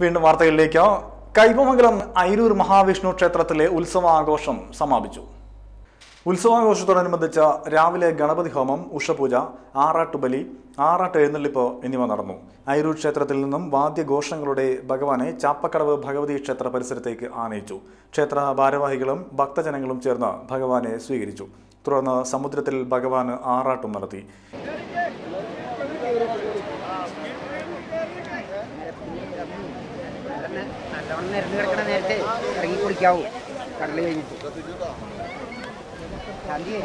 വീണ്ടും വാർത്തകളിലേക്ക് കൈപ്പമംഗലം ഐരൂർ മഹാവിഷ്ണു ക്ഷേത്രത്തിലെ ഉത്സവാഘോഷം സമാപിച്ചു ഉത്സവാഘോഷത്തോടനുബന്ധിച്ച് രാവിലെ ഗണപതി ഹോമം ഉഷപൂജ ആറാട്ടുബലി ആറാട്ട് എഴുന്നള്ളിപ്പ് എന്നിവ നടന്നു ഐരൂർ ക്ഷേത്രത്തിൽ നിന്നും വാദ്യഘോഷങ്ങളുടെ ഭഗവാനെ ചാപ്പക്കടവ് ഭഗവതി ക്ഷേത്ര പരിസരത്തേക്ക് ആനയിച്ചു ക്ഷേത്ര ഭാരവാഹികളും ഭക്തജനങ്ങളും ചേർന്ന് ഭഗവാനെ സ്വീകരിച്ചു തുടർന്ന് സമുദ്രത്തിൽ ഭഗവാന് ആറാട്ടും നടത്തി തന്നെ നല്ലവണ്ണം നിരന്ന് കിടക്കണ നേരത്തെ ഇറങ്ങി കുടിക്കാവൂ കടൽ കഴിഞ്ഞിട്ട് ശാന്തിയേ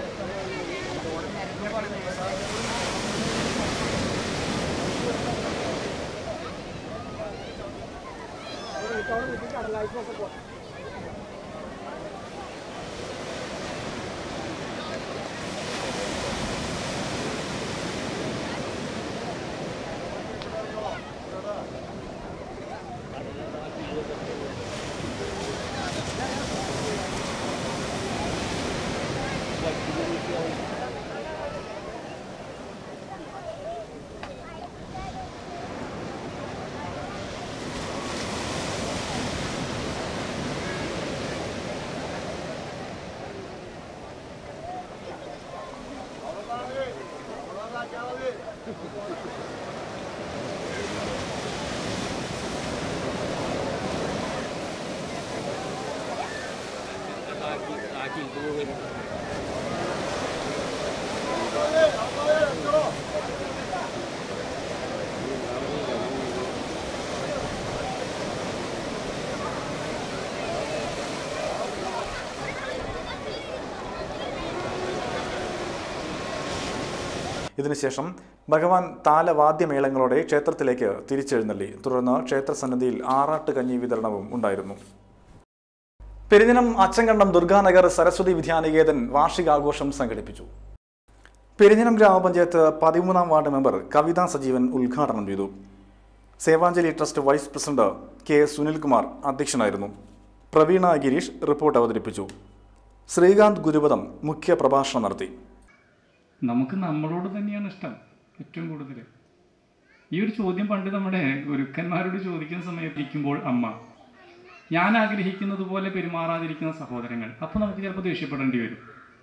ഇതിനുശേഷം ഭഗവാൻ താലവാദ്യമേളങ്ങളോടെ ക്ഷേത്രത്തിലേക്ക് തിരിച്ചെഴുന്നള്ളി തുടർന്ന് ക്ഷേത്രസന്നിധിയിൽ ആറാട്ട് കഞ്ഞി വിതരണവും ഉണ്ടായിരുന്നു പെരിഞ്ഞനം അച്ചങ്കണ്ടം ദുർഗാനഗർ സരസ്വതി വിദ്യാനികേതൻ വാർഷികാഘോഷം സംഘടിപ്പിച്ചു പെരിഞ്ഞനം ഗ്രാമപഞ്ചായത്ത് പതിമൂന്നാം വാർഡ് മെമ്പർ കവിത സജീവൻ ഉദ്ഘാടനം ചെയ്തു Sevanjali trust vice president K Sunilkumar അധ്യക്ഷനായിരുന്നു പ്രവീണ ഗിരീഷ് റിപ്പോർട്ട് അവതരിപ്പിച്ചു ശ്രീകാന്ത് ഗുരുപദം മുഖ്യ പ്രഭാഷണം നടത്തി നമുക്ക് നമ്മളോട് തന്നെയാണ് ഇഷ്ടം ഏറ്റവും കൂടുതൽ ഈ ഒരു ചോദ്യം പണ്ട് നമ്മുടെ ഗുരുക്കന്മാരോട് ചോദിക്കുന്ന സമയത്ത് ഇരിക്കുമ്പോൾ അമ്മ ഞാൻ ആഗ്രഹിക്കുന്നത് പോലെ പെരുമാറാതിരിക്കുന്ന സഹോദരങ്ങൾ അപ്പോൾ നമുക്ക് ചിലപ്പോൾ ദേഷ്യപ്പെടേണ്ടി വരും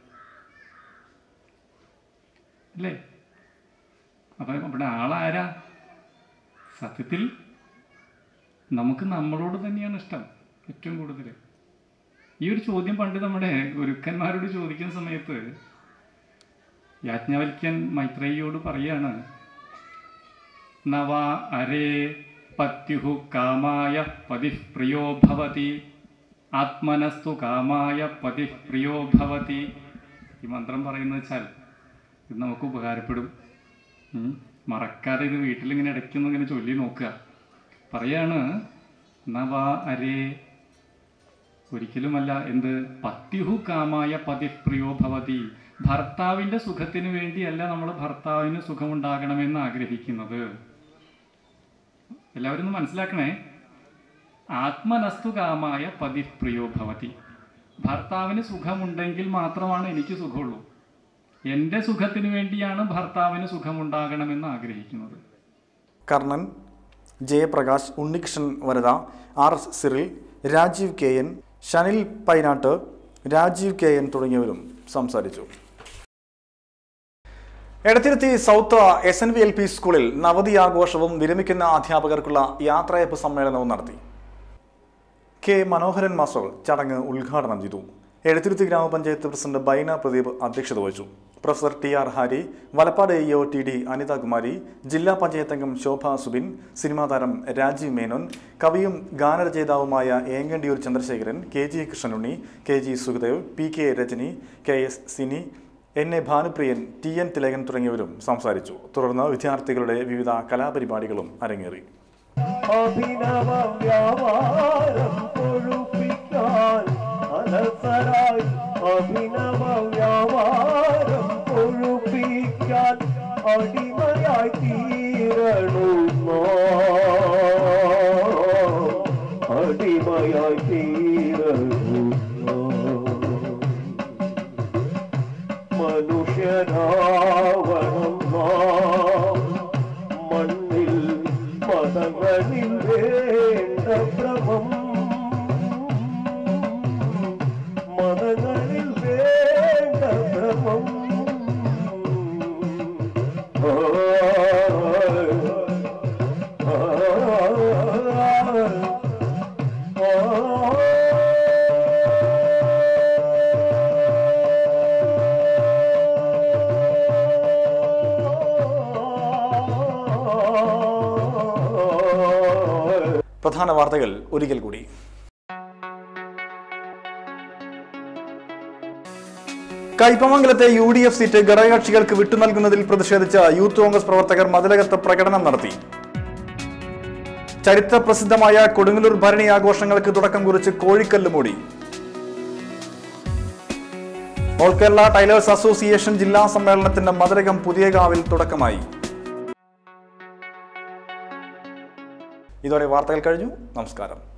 അല്ലേ അപ്പം അവിടെ ആളാരാ സത്യത്തിൽ നമുക്ക് നമ്മളോട് തന്നെയാണ് ഇഷ്ടം ഏറ്റവും കൂടുതൽ ഈ ഒരു ചോദ്യം പണ്ട് നമ്മുടെ ഗുരുക്കന്മാരോട് ചോദിക്കുന്ന സമയത്ത് യാജ്ഞവൽക്യൻ മൈത്രേയിയോട് പറയാണ് നവ അരേ പത്യുഹു കാമായ പതി പ്രിയോ ഭവതി ആത്മനസ്തു കാമായ പതി പ്രിയോ ഭവതി ഈ മന്ത്രം പറയുന്നത് വെച്ചാൽ ഇത് നമുക്ക് ഉപകാരപ്പെടും ഉം. മറക്കാതെ ഇത് വീട്ടിലിങ്ങനെ ഇടയ്ക്കൊന്നും ഇങ്ങനെ ചൊല്ലി നോക്കുക പറയാണ് നവ അരേ ഒരിക്കലുമല്ല എന്ത് പത്യുഹു കാമായ പതിപ്രിയോ ഭവതി ഭർത്താവിന്റെ സുഖത്തിന് വേണ്ടിയല്ല നമ്മൾ ഭർത്താവിന് സുഖമുണ്ടാകണമെന്ന് ആഗ്രഹിക്കുന്നത് എല്ലാവരും ഒന്ന് മനസ്സിലാക്കണേ ആത്മനസ്തു കാമായ പതിപ്രിയോ ഭവതി ഭർത്താവിന് സുഖമുണ്ടെങ്കിൽ മാത്രമാണ് എനിക്ക് സുഖമുള്ളൂ എൻ്റെ സുഖത്തിന് വേണ്ടിയാണ് ഭർത്താവിന് സുഖമുണ്ടാകണമെന്ന് ആഗ്രഹിക്കുന്നത് Karnan Jayaprakash Unnikrishnan Varada R S Cyril Rajeev K N Shanil Painatt Rajeev K N തുടങ്ങിയവരും സംസാരിച്ചു Edathiruthy south S N V L P സ്കൂളിൽ നവതി ആഘോഷവും വിരമിക്കുന്ന അധ്യാപകർക്കുള്ള യാത്രയപ്പ് സമ്മേളനവും നടത്തി കെ മനോഹരൻ മാസ്റ്റർ ചടങ്ങ് ഉദ്ഘാടനം ചെയ്തു എഴുത്തിരുത്തി ഗ്രാമപഞ്ചായത്ത് പ്രസിഡന്റ് ബൈന പ്രദീപ് അധ്യക്ഷത വഹിച്ചു professor T R Hari Valappad A O T D Anithakumari ജില്ലാ പഞ്ചായത്ത് അംഗം ശോഭ സുബിൻ സിനിമാ താരം രാജീവ് മേനോൻ കവിയും ഗാനരചയിതാവുമായ Engandiyur Chandrasekharan K G Krishnanunni K G Sukhadev P K Rajani K S Sini N A Bhanupriyan T N Thilakan തുടങ്ങിയവരും സംസാരിച്ചു തുടർന്ന് വിദ്യാർത്ഥികളുടെ വിവിധ കലാപരിപാടികളും അരങ്ങേറി അഭിനവ വ്യാപാരം കൊഴുപ്പിക്കാൻ അലസരായി അഭിനവ വ്യാപാരം കൊഴുപ്പിക്കാൻ അടിമയായി തീരണുന്നോ അടിമയായി തീരണുന്നോ മനുഷ്യരാവണം നാം മണ്ണിൽ മതങ്ങളിൽ വേണ്ട പ്രധാന വാർത്തകൾ ഒരിക്കൽ കൂടി കയ്പമംഗലത്തെ യു ഡി എഫ് സീറ്റ് ഘടകകക്ഷികൾക്ക് വിട്ടുനൽകുന്നതിൽ പ്രതിഷേധിച്ച് യൂത്ത് കോൺഗ്രസ് പ്രവർത്തകർ മതിലകത്ത് പ്രകടനം നടത്തി ചരിത്ര പ്രസിദ്ധമായ കൊടുങ്ങല്ലൂർ ഭരണി ആഘോഷങ്ങൾക്ക് തുടക്കം കുറിച്ച് കോഴിക്കല്ല് മൂടി ഓൾ കേരള ടൈലേഴ്സ് അസോസിയേഷൻ ജില്ലാ സമ്മേളനത്തിന്റെ മതിലകം പുതിയകാവിൽ തുടക്കമായി ഇതോടെ വാർത്തകൾ കഴിഞ്ഞു നമസ്കാരം